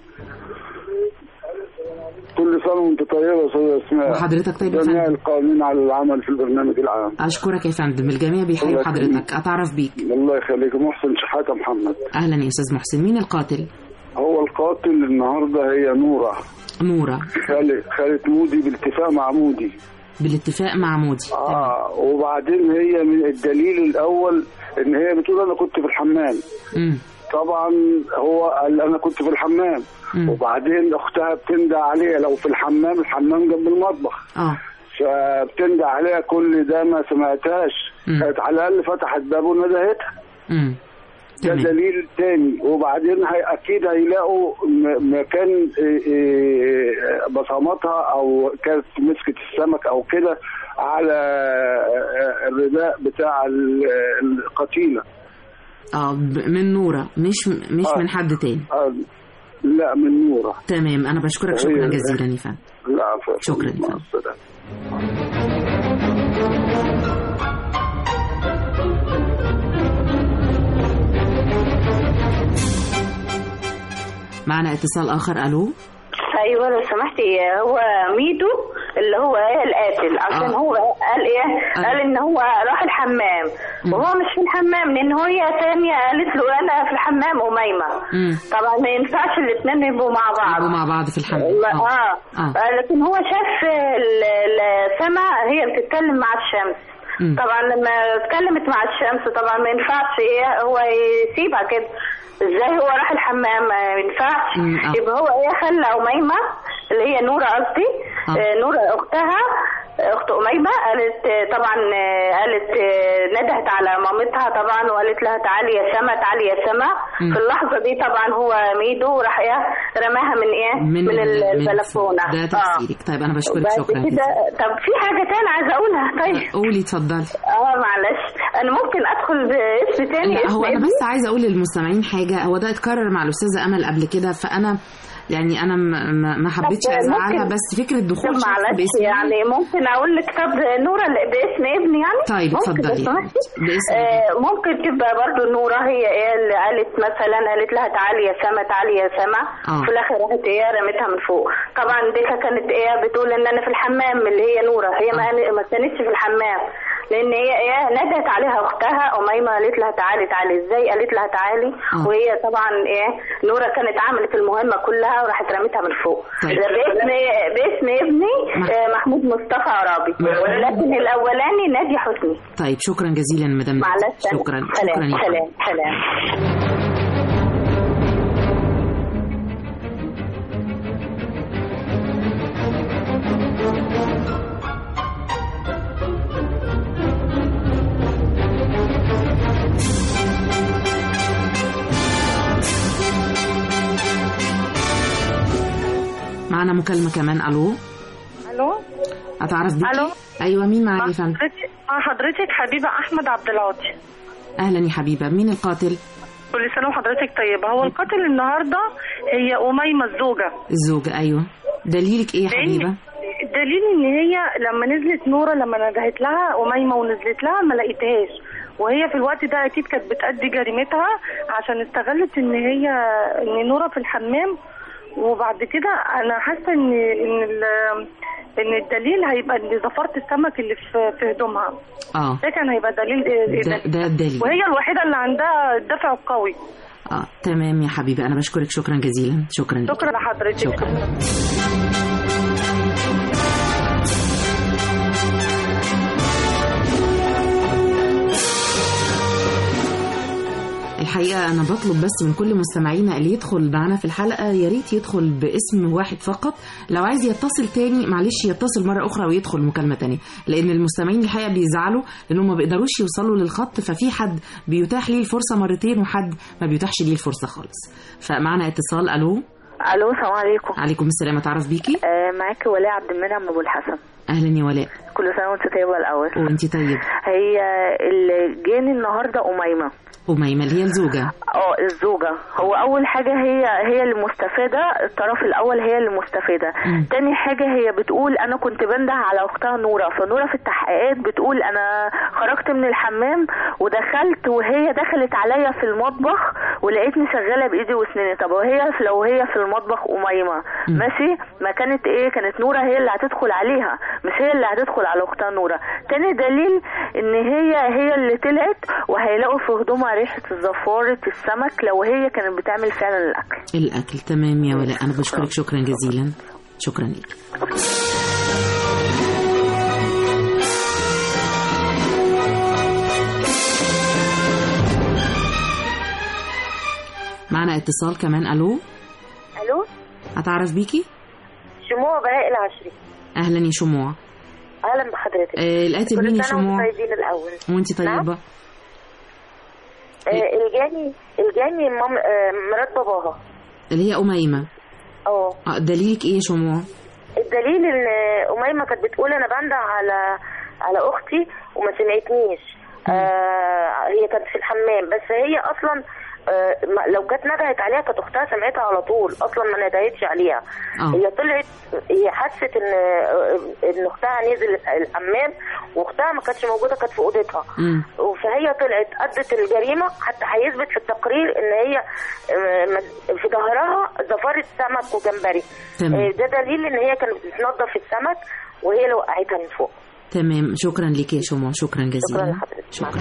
كل سنه وانت طيبه يا استاذ اسماء وحضرتك طيب يا جميع فندم. القائمين على العمل في البرنامج العام اشكرك يا فندم الجميع بيحيي الله حضرتك يخليك. اتعرف بيك الله يخليك محسن شحاته محمد اهلا يا استاذ محسن مين القاتل هو القاتل النهارده هي نوره نوره خالة خالة مودي بالاتفاق مع مودي بالاتفاق مع مودي اه وبعدين هي من الدليل الاول ان هي بتقول انا كنت في الحمام مم. طبعا هو قال انا كنت في الحمام مم. وبعدين اختها بتندى عليها لو في الحمام الحمام جنب المطبخ اه فبتندى عليها كل ده ما سمعتهاش مم. كانت على الاقل فتحت بابه وندهتها امم ده دليل تاني وبعدين هي اكيد هيلاقوا م- مكان إيه إيه بصماتها او كانت مسكت السمك او كده على آه، الرداء بتاع ال- القتيله اه ب- من نوره مش مش آه. من حد تاني آه، لا من نوره تمام انا بشكرك هي- شكرا جزيلا يا فندم لا عفوا شكرا يا مع فندم. السلامه معنا اتصال اخر الو ايوه لو سمحتي هو ميدو اللي هو ايه القاتل عشان آه. هو قال ايه آه. قال ان هو راح الحمام وهو مش في الحمام لان هي تانية قالت له انا في الحمام اميمه امم طبعا ما ينفعش الاثنين يبقوا مع بعض يبقوا مع بعض في الحمام لا، اه اه, آه. آه. لكن هو شاف ال- ال- السما هي بتتكلم مع الشمس مم. طبعا لما اتكلمت مع الشمس طبعا ما ينفعش ايه هو يسيبها كده ازاي هو راح الحمام ما ينفعش مم، آه. يبقى هو ايه خلى اميمه اللي هي نوره قصدي آه. آه. نوره اختها اخت اميمه قالت آه، طبعا آه، قالت آه، ندهت على مامتها طبعا وقالت لها تعالي يا سما تعالي يا سما مم. في اللحظه دي طبعا هو ميدو راح ايه رماها من ايه من من ال- من البلكونه ده تفسيرك طيب انا بشكرك بعد شكرا كده جزيلا طب في حاجة تانية عايزة أقولها طيب قولي اتفضلي اه معلش أنا ممكن أدخل باسم تاني لا اسم هو انا ابني؟ بس عايزه اقول للمستمعين حاجه هو ده اتكرر مع الاستاذه امل قبل كده فانا يعني انا ما- ما ما حبيتش طب ازعلها ممكن- بس فكره دخول طب شخص معلش باسمي يعني ممكن أقول لك طب نورة اللي باسم ابني يعني طيب ممكن اتفضلي لو سمحتي؟ باسم آه ممكن تبقى برضو نورة هي ايه اللي قالت مثلا قالت لها تعالي يا سما تعالي يا سما آه. في الآخر راحت ايه رمتها من فوق طبعا ديكا كانت ايه بتقول إن أنا في الحمام اللي هي نورة هي ما ما كانتش في الحمام لان هي ايه ندهت عليها اختها اميمه قالت لها تعالي تعالي ازاي قالت لها تعالي آه. وهي طبعا ايه نوره كانت عملت المهمه كلها وراحت رميتها من فوق طيب. ده باسم باسم ابني آه، محمود مصطفى عرابي لكن الاولاني نادي حسني طيب شكرا جزيلا مدام مع نادية. السلامه شكرا سلام شكرا يا سلام سلام معنا مكالمة كمان ألو الو أتعرف بيكي؟ ألو. أيوة مين معايا يا فندم؟ حضرتك مع حضرتك حبيبه احمد عبد العاطي أهلا يا حبيبة مين القاتل؟ كل سنه وحضرتك طيبه هو القاتل النهارده هي اميمه الزوجه الزوجة أيوة دليلك إيه يا لأن حبيبة؟ الدليل ان هي لما نزلت نوره لما ندهت لها اميمه ونزلت لها ما لقيتهاش وهي في الوقت ده اكيد كانت بتأدي جريمتها عشان استغلت ان هي ان نوره في الحمام وبعد كده انا حاسه ان ان ال- ان الدليل هيبقى ان زفرت السمك اللي في في هدومها آه ده كان هيبقى دليل ده, ده الدليل وهي الوحيده اللي عندها الدفع القوي آه تمام يا حبيبة أنا بشكرك شكرا جزيلا شكرا لك. شكرا لحضرتك شكرا الحقيقة أنا بطلب بس من كل مستمعينا اللي يدخل معنا في الحلقة يا ريت يدخل باسم واحد فقط لو عايز يتصل تاني معلش يتصل مرة أخرى ويدخل مكالمة تانية لأن المستمعين الحقيقة بيزعلوا لأنهم ما بيقدروش يوصلوا للخط ففي حد بيتاح ليه الفرصة مرتين وحد ما بيتاحش ليه الفرصة خالص فمعنا اتصال ألو الو السلام عليكم عليكم السلام أتعرف بيكي آه معاكي ولاء عبد المنعم ابو الحسن أهلا يا ولاء كل سنه وانت طيبه الاول وأنت طيب هي اللي جاني النهارده اميمه أميمة اللي هي الزوجة اه الزوجة هو أول حاجة هي هي اللي مستفادة الطرف الأول هي اللي مستفادة مم. تاني حاجة هي بتقول أنا كنت بنده على أختها نورة فنورة في التحقيقات بتقول أنا خرجت من الحمام ودخلت وهي دخلت عليا في المطبخ ولقيتني شغالة بإيدي وأسناني طب وهي لو هي في المطبخ أميمة مم. ماشي ما كانت إيه كانت نورة هي اللي هتدخل عليها مش هي اللي هتدخل على أختها نورة تاني دليل إن هي هي اللي طلعت وهيلاقوا في هدومها ريحة زفارة السمك لو هي كانت بتعمل فعلا الأكل الأكل تمام يا ولاء أنا بشكرك شكرا جزيلا شكرا لك معنا اتصال كمان ألو الو أتعرف بيكي شموع بهاء العشري أهلا يا شموع اهلا بحضرتك آه، القاتل كل مين يا سنة شموع؟ وانتم طيبين الاول وانت نعم؟ طيبة آه الجاني الجاني مام آه مرات باباها اللي هي أميمة اه آه، دليلك إيه يا شموع؟ الدليل ان اميمه كانت بتقول انا بندع على على اختي وما سمعتنيش آه هي كانت في الحمام بس هي اصلا آه ما- لو كانت ندهت عليها كانت اختها سمعتها على طول اصلا ما ندهتش عليها آه. هي طلعت هي حست ان آه، ان اختها نزل الحمام واختها ما كانتش موجوده كانت في اوضتها مم. فهي طلعت أدت الجريمة حتى هيثبت في التقرير إن هي آه، مد- في ظهرها زفارة سمك وجمبري تمام. آه، ده دليل إن هي كانت بتنظف السمك وهي اللي وقعتها من فوق تمام شكرا لك يا شموع شكرا جزيلا شكرا لحضرتك شكرا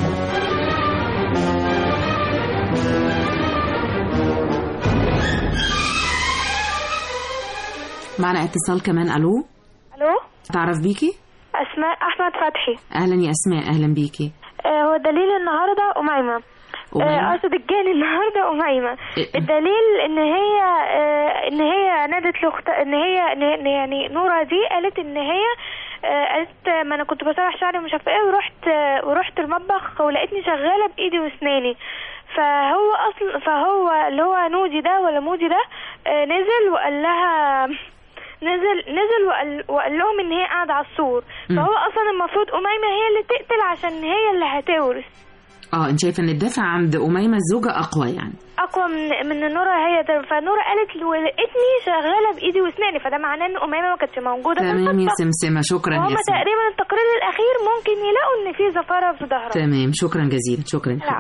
معنا اتصال كمان الو الو تعرف بيكي اسماء احمد فتحي اهلا يا اسماء اهلا بيكي آه، هو دليل النهارده اميمه أميمة؟ آه، اقصد الجاني النهارده اميمه إيه؟ الدليل ان هي آه، ان هي نادت لاخت ان هي إن هي- يعني نوره دي قالت ان هي آه، قالت آه، ما انا كنت بسرح شعري ومش عارفه ايه ورحت آه، ورحت المطبخ ولقيتني شغاله بايدي واسناني فهو اصلا فهو اللي هو نودي ده ولا مودي ده آه، نزل وقال لها نزل نزل وقال, وقال لهم ان هي قاعده على السور مم. فهو اصلا المفروض اميمه هي اللي تقتل عشان هي اللي هتورث اه انت شايفه ان الدافع عند اميمه الزوجه اقوى يعني اقوى من من نورة هي ده فنورة قالت ولقيتني شغاله بايدي واسناني فده معناه ان اميمه ما كانتش موجوده في تمام يا المطبخ سمسمه شكرا يا وهم سمسمه تقريبا التقرير الاخير ممكن يلاقوا ان في زفاره في ظهرها تمام شكرا جزيلا شكرا لا.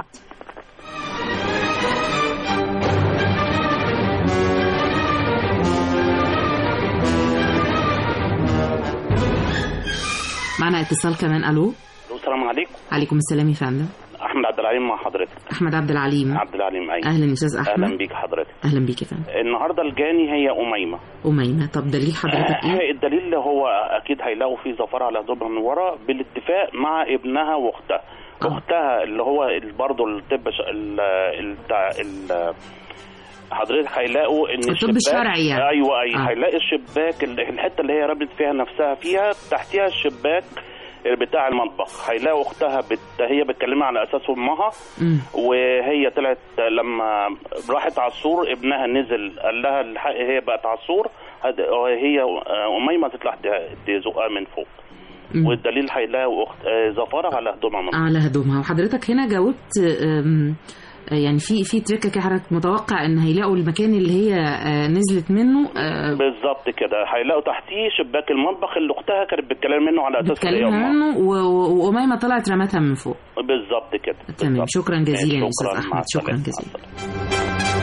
معنا اتصال كمان الو السلام السلام عليكم عليكم السلام يا فندم احمد عبد العليم مع حضرتك احمد عبد العليم عبد العليم ايوه اهلا استاذ احمد اهلا بيك حضرتك اهلا بيك يا فندم النهارده الجاني هي اميمه اميمه طب دليل حضرتك ايه آه، الدليل هو اكيد هيلاقوا فيه زفاره على هدومها من ورا بالاتفاق مع ابنها واختها اختها اللي هو برضه الطب ش- ال ال ال حضرتك هيلاقوا ان الطب الشباك الشرعي يعني. ايوه ايوه آه. هيلاقي الشباك ال- الحته اللي هي رمت فيها نفسها فيها تحتيها الشباك بتاع المطبخ هيلاقوا اختها بت... هي بتكلمها على اساس امها وهي طلعت لما راحت على السور ابنها نزل قال لها الحق هي بقت على السور هد- هي آه، اميمه تطلع ت- تزقها من فوق مم. والدليل هيلاقوا اخت آه، زفاره على هدومها من على هدومها وحضرتك هنا جاوبت أم، يعني في في تريكه كده حضرتك متوقع ان هيلاقوا المكان اللي هي آه، نزلت منه آه، بالظبط كده هيلاقوا تحتيه شباك المطبخ اللي اختها كانت بتتكلم منه على اساس اللي هي بتكلمها امها عنه و- و- واميمه طلعت رمتها من فوق بالظبط كده تمام بالظبط. شكرا جزيلا يا ماشي، استاذ شكراً، مع احمد شكرا السلامة. جزيلا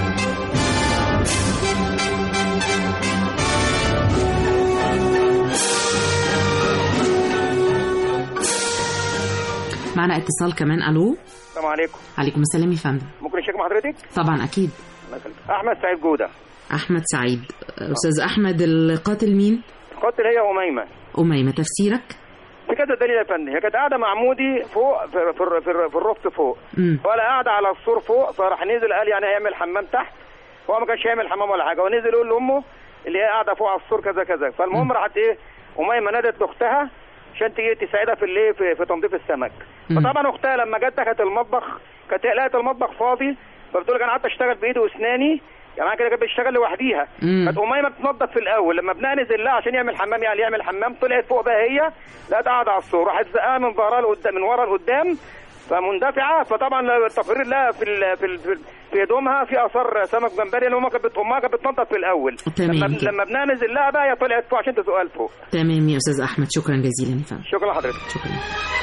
معنا اتصال كمان الو السلام عليكم عليكم السلام يا فندم ممكن اشيك مع حضرتك طبعا اكيد الله يخليك. احمد سعيد جوده احمد سعيد استاذ احمد القاتل مين قاتل هي اميمه اميمه تفسيرك في كذا دليل يا فندم هي كانت قاعده مع مودي فوق في في في, في, في الرف فوق مم. ولا قاعده على السور فوق فراح نزل قال يعني هيعمل حمام تحت هو ما كانش هيعمل حمام ولا حاجه ونزل يقول لامه اللي هي قاعده فوق على السور كذا كذا فالمهم راحت ايه اميمه نادت لاختها عشان تيجي تساعدها في الايه في, في تنظيف السمك فطبعا اختها لما جت دخلت المطبخ كانت لقت المطبخ فاضي فبتقول لك انا قعدت اشتغل بايدي واسناني يعني كده كانت بتشتغل لوحديها مم. كانت اميمه بتنظف في الاول لما ابنها نزل لها عشان يعمل حمام يعني يعمل حمام طلعت فوق بقى هي لقت قاعده على السور راحت زقها من ظهرها لقدام من ورا لقدام فمندفعه فطبعا التقرير لها في ال في ال في هدومها في اثار سمك جمبري اللي امها كانت بت- امها كانت بتنظف في الاول تمام لما كده. لما ابنها نزل لها بقى هي طلعت فوق عشان تزقها لفوق تمام يا استاذ احمد شكرا جزيلا يا فندم شكرا لحضرتك شكرا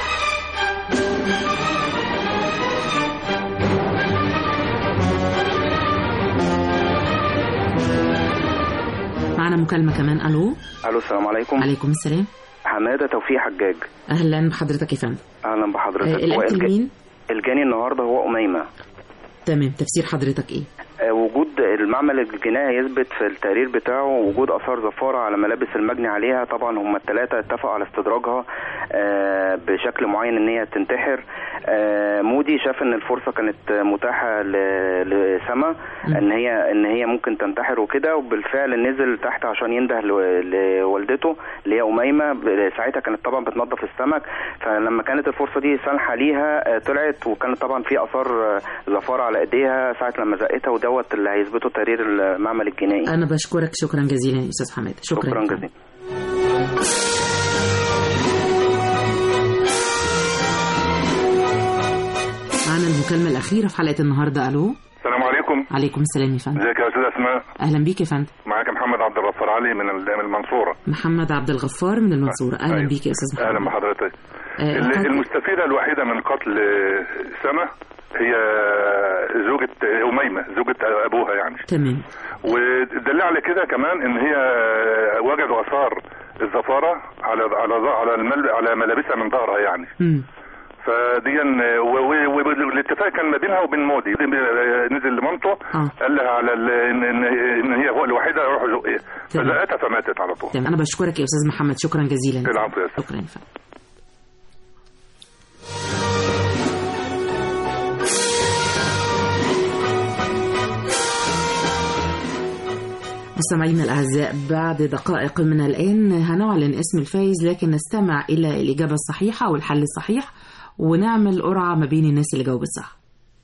معنا مكالمه كمان الو الو السلام عليكم عليكم السلام حماده توفيق حجاج اهلا بحضرتك يا فندم اهلا بحضرتك آه، هو القاتل الج- مين الجاني النهارده هو اميمه تمام تفسير حضرتك ايه آه، وجود المعمل الجنائي يثبت في التقرير بتاعه وجود اثار زفاره على ملابس المجني عليها طبعا هم الثلاثه اتفقوا على استدراجها آه، بشكل معين ان هي تنتحر آه، مودي شاف ان الفرصه كانت متاحه ل- لسما ان هي ان هي ممكن تنتحر وكده وبالفعل نزل تحت عشان ينده لو- لوالدته اللي هي اميمه ب- ساعتها كانت طبعا بتنظف السمك فلما كانت الفرصه دي سانحه ليها آه، طلعت وكانت طبعا في اثار آه، زفاره على ايديها ساعه لما زقتها ودوت اللي هيثبته تقرير المعمل الجنائي انا بشكرك شكرا جزيلا يا استاذ حماد شكرا, شكرا يا فندم. جزيلا معنا المكالمه الاخيره في حلقه النهارده الو السلام عليكم عليكم السلام يا فندم ازيك يا استاذ اسماء اهلا بيك يا فندم معاك محمد عبد الغفار علي من ال- من المنصوره محمد عبد الغفار من المنصوره اهلا بيك يا استاذ محمد اهلا بحضرتك آه، ال- قتل- المستفيده الوحيده من قتل آه، سما هي زوجة أميمة زوجة أبوها يعني تمام والدليل على كده كمان إن هي وجدوا آثار الزفارة على على على المل على ملابسها من ظهرها يعني مم. فديا و- و- و- والاتفاق كان ما بينها وبين مودي نزل لمامته قال لها على ال- ان ان إن هي هو الوحيده روح زقيها تمام. فزقتها فماتت على طول تمام انا بشكرك يا استاذ محمد شكرا جزيلا العفو يا أستاذ. شكرا يا فندم مستمعينا الأعزاء بعد دقائق من الآن هنعلن اسم الفايز لكن نستمع إلى الإجابة الصحيحة والحل الصحيح ونعمل قرعة ما بين الناس اللي جاوبت صح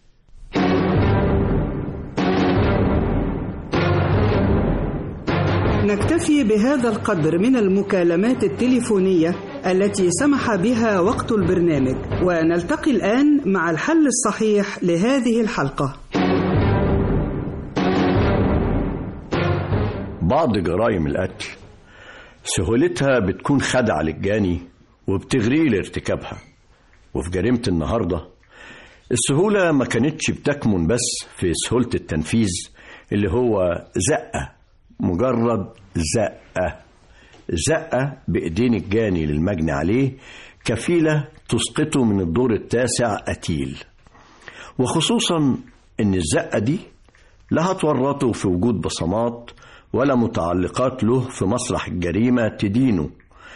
نكتفي بهذا القدر من المكالمات التليفونية التي سمح بها وقت البرنامج ونلتقي الآن مع الحل الصحيح لهذه الحلقة بعض جرائم القتل سهولتها بتكون خدعة للجاني وبتغريه لارتكابها وفي جريمة النهاردة السهولة ما كانتش بتكمن بس في سهولة التنفيذ اللي هو زقة مجرد زقة زقة بإيدين الجاني للمجني عليه كفيلة تسقطه من الدور التاسع قتيل وخصوصا ان الزقة دي لا هتورطه في وجود بصمات ولا متعلقات له في مسرح الجريمة تدينه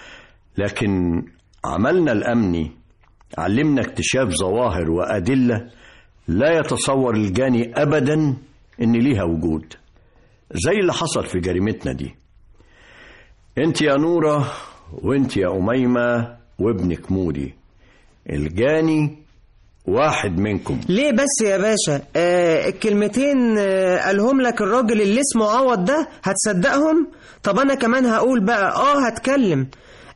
لكن عملنا الأمني علمنا اكتشاف ظواهر وأدلة لا يتصور الجاني أبدا إن ليها وجود زي اللي حصل في جريمتنا دي انت يا نورة وانت يا أميمة وابنك مودي الجاني واحد منكم ليه بس يا باشا آه الكلمتين آه قالهم لك الراجل اللي اسمه عوض ده هتصدقهم طب انا كمان هقول بقى اه هتكلم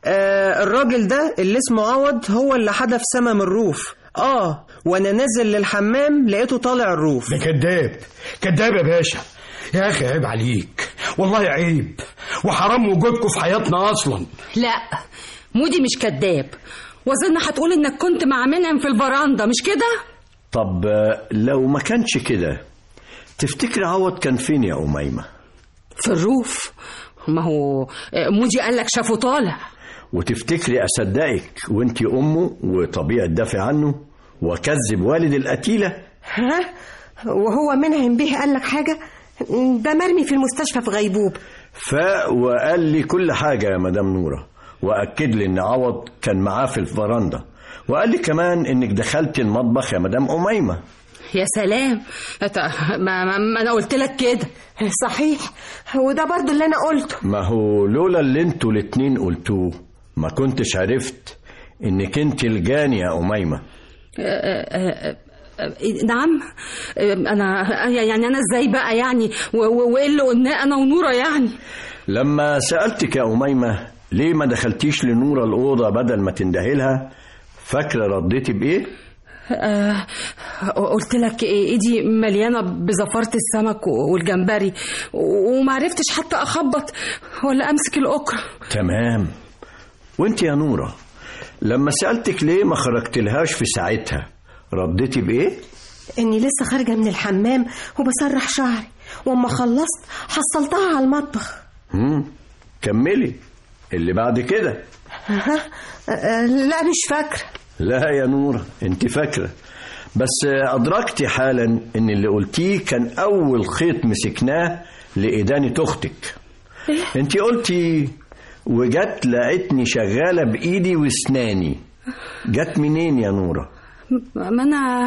آه الراجل ده اللي اسمه عوض هو اللي حدف سما من الروف اه وانا نازل للحمام لقيته طالع الروف ده كذاب كذاب يا باشا يا اخي عيب عليك والله عيب وحرام وجودكم في حياتنا اصلا لا مودي مش كذاب واظن هتقول انك كنت مع منعم في الفراندا مش كده طب آه، لو ما كانش كده تفتكر عوض كان فين يا أميمة في الروف ما هو مودي قال لك شافه طالع وتفتكري أصدقك وانت أمه وطبيعة دافع عنه وكذب والد القتيلة ها وهو منعم بيه قال لك حاجة ده مرمي في المستشفى في غيبوب فاق وقال لي كل حاجة يا مدام نورة وأكد لي إن عوض كان معاه في الفرندا وقال لي كمان إنك دخلت المطبخ يا مدام أميمة يا سلام أت- ما, ما, ما انا قلت لك كده صحيح وده برضو اللي انا قلته ما هو لولا اللي انتوا الاتنين قلتوه ما كنتش عرفت إنك انت الجاني يا أميمة آه، آه، آه، آه، نعم آه، انا يعني انا ازاي بقى يعني و- و- وايه اللي قلناه انا ونوره يعني لما سألتك يا أميمة ليه ما دخلتيش لنورة الأوضة بدل ما تندهلها فاكرة رديتي بإيه؟ آه، قلت لك إيه، ايدي مليانه بزفاره السمك والجمبري ومعرفتش حتى اخبط ولا امسك الاكره تمام وانت يا نورة لما سألتك ليه ما خرجتلهاش في ساعتها رديتي بإيه؟ اني لسه خارجة من الحمام وبسرح شعري واما خلصت حصلتها على المطبخ مم. كملي اللي بعد كده ها آه، لا مش فاكرة لا يا نورة انت فاكرة بس أدركتي حالا إن اللي قلتيه كان أول خيط مسكناه لإدانة أختك انت قلتي وجت لقيتني شغالة بإيدي وأسناني جت منين يا نورة؟ ما انا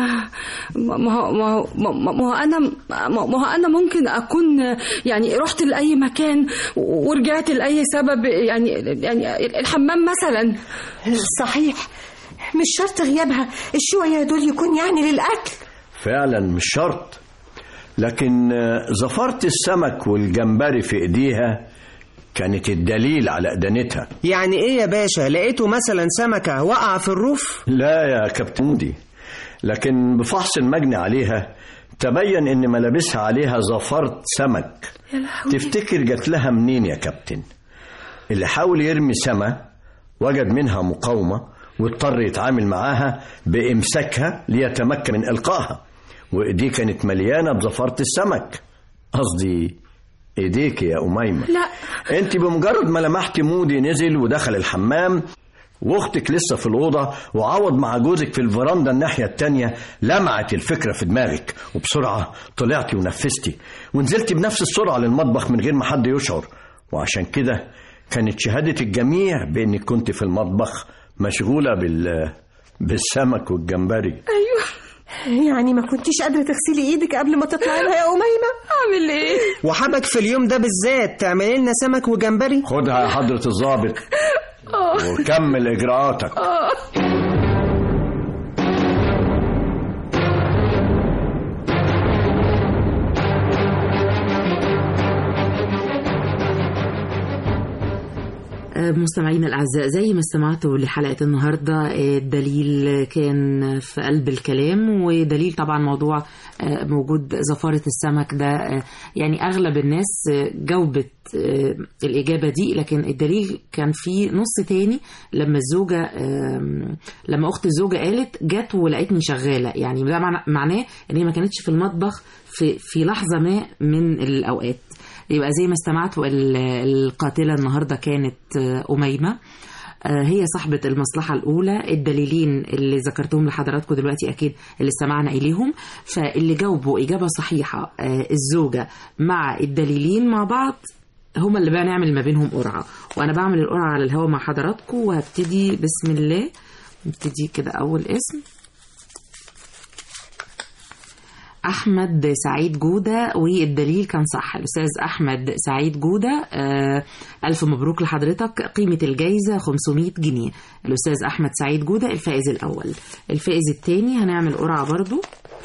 ما هو ما هو ما هو انا ما هو انا ممكن اكون يعني رحت لاي مكان ورجعت لاي سبب يعني يعني الحمام مثلا صحيح مش شرط غيابها الشوية دول يكون يعني للأكل فعلا مش شرط لكن زفرة السمك والجمبري في ايديها كانت الدليل على ادانتها يعني ايه يا باشا لقيته مثلا سمكة وقع في الروف لا يا كابتن مودي لكن بفحص المجني عليها تبين ان ملابسها عليها زفرة سمك يا لهوي تفتكر جات لها منين يا كابتن اللي حاول يرمي سما وجد منها مقاومة واضطر يتعامل معاها بإمساكها ليتمكن من إلقائها وإيديه كانت مليانة بزفرة السمك قصدي إيديك يا أميمة لا أنت بمجرد ما لمحت مودي نزل ودخل الحمام واختك لسه في الأوضة وعوض مع جوزك في الفرندا الناحية التانية لمعت الفكرة في دماغك وبسرعة طلعتي ونفذتي ونزلتي بنفس السرعة للمطبخ من غير ما حد يشعر وعشان كده كانت شهادة الجميع بأنك كنت في المطبخ مشغولة بال بالسمك والجمبري ايوه يعني ما كنتيش قادرة تغسلي ايدك قبل ما تطلعي لها يا أميمة اعمل ايه وحبك في اليوم ده بالذات تعملي لنا سمك وجمبري خدها يا حضرة الضابط اه وكمل إجراءاتك اه مستمعينا الأعزاء زي ما استمعتوا لحلقة النهاردة الدليل كان في قلب الكلام ودليل طبعا موضوع موجود زفارة السمك ده يعني أغلب الناس جاوبت الإجابة دي لكن الدليل كان في نص تاني لما الزوجة لما أخت الزوجة قالت جت ولقيتني شغالة يعني ده معناه إن هي ما كانتش في المطبخ في في لحظة ما من الأوقات يبقى زي ما استمعتوا القاتلة النهاردة كانت أميمة آه، هي صاحبة المصلحة الأولى الدليلين اللي ذكرتهم لحضراتكم دلوقتي أكيد اللي استمعنا إليهم فاللي جاوبوا إجابة صحيحة آه، الزوجة مع الدليلين مع بعض هما اللي بقى نعمل ما بينهم قرعة وأنا بعمل القرعة على الهوا مع حضراتكم وهبتدي بسم الله نبتدي كده أول اسم أحمد سعيد جودة والدليل كان صح الأستاذ أحمد سعيد جودة آه ألف مبروك لحضرتك قيمة الجايزة 500 جنيه الأستاذ أحمد سعيد جودة الفائز الأول الفائز الثاني هنعمل قرعة برضو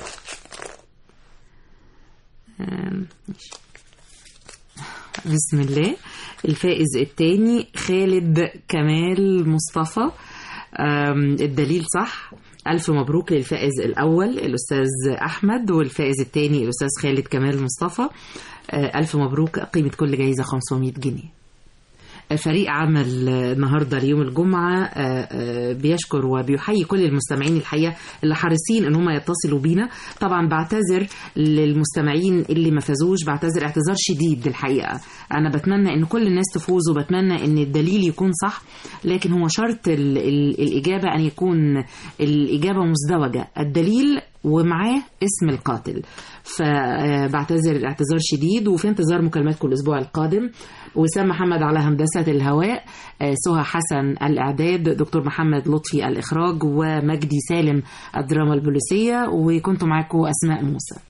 آه ماشي. بسم الله الفائز الثاني خالد كمال مصطفى آم، الدليل صح ألف مبروك للفائز الأول الأستاذ أحمد والفائز الثاني الأستاذ خالد كمال مصطفى آه، ألف مبروك قيمة كل جايزة 500 جنيه فريق عمل النهارده ليوم الجمعه آه، آه، بيشكر وبيحيي كل المستمعين الحقيقه اللي حريصين ان هم يتصلوا بينا طبعا بعتذر للمستمعين اللي ما فازوش بعتذر اعتذار شديد الحقيقه انا بتمنى ان كل الناس تفوز وبتمنى ان الدليل يكون صح لكن هو شرط ال ال الاجابه ان يكون الاجابه مزدوجه الدليل ومعاه اسم القاتل فبعتذر اعتذار شديد وفي انتظار مكالماتكم الاسبوع القادم وسام محمد على هندسه الهواء آه، سهى حسن الاعداد دكتور محمد لطفي الاخراج ومجدي سالم الدراما البوليسيه وكنت معاكم اسماء موسى